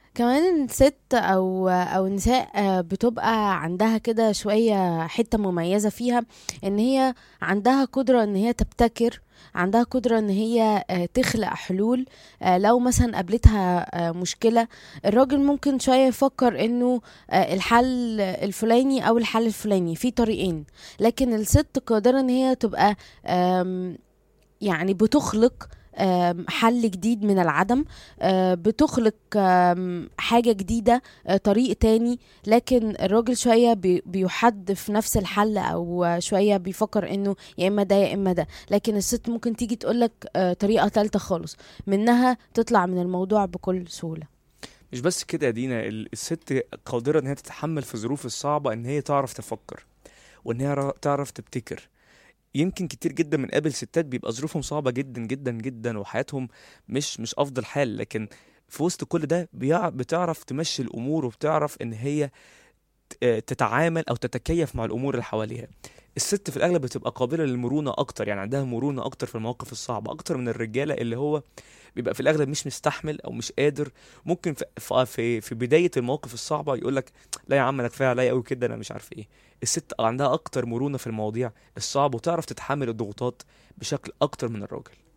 كمان الست او او النساء آه، بتبقى عندها كده شويه حته مميزه فيها ان هي عندها قدره ان هي تبتكر عندها قدرة ان هي آه، تخلق حلول آه، لو مثلا قابلتها آه، مشكلة الراجل ممكن شوية يفكر انه آه، الحل الفلاني او الحل الفلاني في طريقين لكن الست قادرة ان هي تبقى آم، يعني بتخلق آم، حل جديد من العدم آه، بتخلق آم، حاجة جديدة آه، طريق تاني لكن الراجل شوية بي- بيحد في نفس الحل أو شوية بيفكر إنه يا إما ده يا إما ده لكن الست ممكن تيجي تقولك آه، طريقة تالتة خالص منها تطلع من الموضوع بكل سهولة مش بس كده يا دينا ال- الست قادرة ان هي تتحمل في الظروف الصعبة ان هي تعرف تفكر وان هي را- تعرف تبتكر يمكن كتير جدا من قابل ستات بيبقى ظروفهم صعبة جدا جدا جدا وحياتهم مش مش افضل حال لكن في وسط كل ده بيع- بتعرف تمشي الامور وبتعرف ان هي ت- آه، تتعامل او تتكيف مع الامور اللي حواليها الست في الاغلب بتبقى قابله للمرونه اكتر يعني عندها مرونه اكتر في المواقف الصعبه اكتر من الرجاله اللي هو بيبقى في الاغلب مش مستحمل او مش قادر ممكن في في في, في بدايه المواقف الصعبه يقول لك لا يا عم انا كفايه عليا قوي كده انا مش عارف ايه الست عندها اكتر مرونه في المواضيع الصعبه وتعرف تتحمل الضغوطات بشكل اكتر من الراجل